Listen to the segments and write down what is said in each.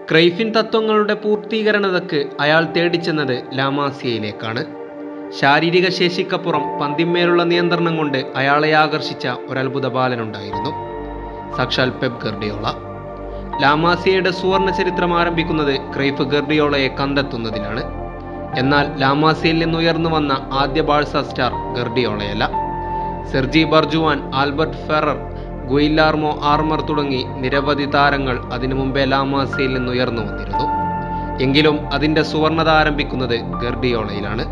ക്രൈഫിൻ തത്വങ്ങളുടെ പൂർത്തീകരണതക്ക് അയാൾ തേടിച്ചെന്നത് ലാമാസിയയിലേക്കാണ് ശാരീരിക ശേഷിക്കപ്പുറം പന്തിന്മേലുള്ള നിയന്ത്രണം കൊണ്ട് അയാളെ ആകർഷിച്ച ഒരത്ഭുത ബാലനുണ്ടായിരുന്നു സാക്ഷാൽ പെപ് ഗർഡിയോള ലാമാസിയയുടെ സുവർണ ചരിത്രം ആരംഭിക്കുന്നത് ക്രൈഫ് ഗർഡിയോളയെ കണ്ടെത്തുന്നതിലാണ് എന്നാൽ ലാമാസിയയിൽ നിന്ന് ഉയർന്നു വന്ന ആദ്യ ബാഴ്സ സ്റ്റാർ ഗർഡിയോളയല്ല Sergi Barjuan Albert Ferrer Guillermo Amor തുടങ്ങി നിരവധി താരങ്ങൾ അതിനു മുമ്പേ ലാമാസിയയിൽ നിന്ന് ഉയർന്നു വന്നിരുന്നു എങ്കിലും അതിന്റെ സുവർണത ആരംഭിക്കുന്നത് ഗർഡിയോളയിലാണ്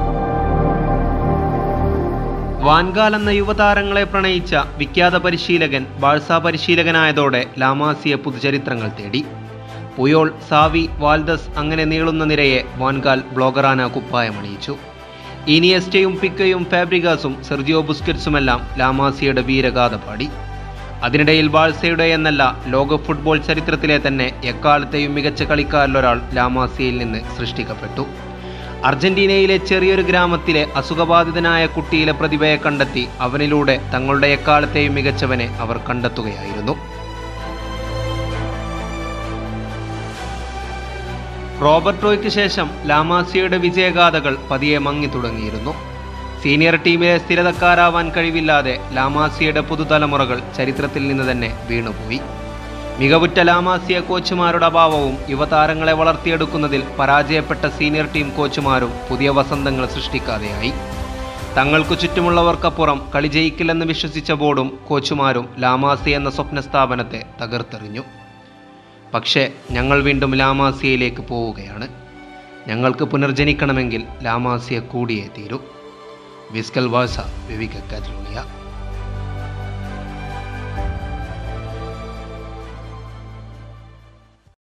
വാൻഗാൽ എന്ന യുവതാരങ്ങളെ പ്രണയിച്ച വിഖ്യാത പരിശീലകൻ ബാഴ്സ പരിശീലകനായതോടെ ലാമാസിയ പുതുചരിത്രങ്ങൾ തേടി പുയോൾ സാവി വാൽദസ് അങ്ങനെ നീളുന്ന നിരയെ വാൻഗാൽ ബ്ലോഗറാന കുപ്പായമണിയിച്ചു ഇനിയസ്റ്റയും പിക്കയും ഫാബ്രിഗാസും സെർജിയോ ബുസ്കറ്റ്സുമെല്ലാം ലാമാസിയുടെ വീരഗാഥ പാടി അതിനിടയിൽ ബാഴ്സയുടെ എന്നല്ല ലോക ഫുട്ബോൾ ചരിത്രത്തിലെ തന്നെ എക്കാലത്തെയും മികച്ച കളിക്കാരിലൊരാൾ ലാമാസിയയിൽ നിന്ന് സൃഷ്ടിക്കപ്പെട്ടു അർജന്റീനയിലെ ചെറിയൊരു ഗ്രാമത്തിലെ അസുഖബാധിതനായ കുട്ടിയിലെ പ്രതിഭയെ കണ്ടെത്തി അവനിലൂടെ തങ്ങളുടെ എക്കാലത്തെയും മികച്ചവനെ അവർ കണ്ടെത്തുകയായിരുന്നു റോബർട്ടോയ്ക്ക് ശേഷം ലാമാസിയയുടെ വിജയഗാഥകൾ പതിയെ മങ്ങി തുടങ്ങിയിരുന്നു സീനിയർ ടീമിലെ സ്ഥിരതക്കാരാവാൻ കഴിവില്ലാതെ ലാമാസിയയുടെ പുതുതലമുറകൾ ചരിത്രത്തിൽ നിന്ന് തന്നെ വീണുപോയി മികവുറ്റ ലാമാസിയ കോച്ചുമാരുടെ അഭാവവും യുവതാരങ്ങളെ വളർത്തിയെടുക്കുന്നതിൽ പരാജയപ്പെട്ട സീനിയർ ടീം കോച്ചുമാരും പുതിയ വസന്തങ്ങൾ സൃഷ്ടിക്കാതെയായി തങ്ങൾക്കു ചുറ്റുമുള്ളവർക്കപ്പുറം കളി ജയിക്കില്ലെന്ന് വിശ്വസിച്ച ബോർഡും കോച്ചുമാരും ലാമാസി എന്ന സ്വപ്ന സ്ഥാപനത്തെ തകർത്തെറിഞ്ഞു പക്ഷേ ഞങ്ങൾ വീണ്ടും ലാമാസിയയിലേക്ക് പോവുകയാണ് ഞങ്ങൾക്ക് പുനർജനിക്കണമെങ്കിൽ ലാമാസിയ കൂടിയേ തീരൂ വിസ്കൽ വാസ വിവിക കാറ്റലോണിയ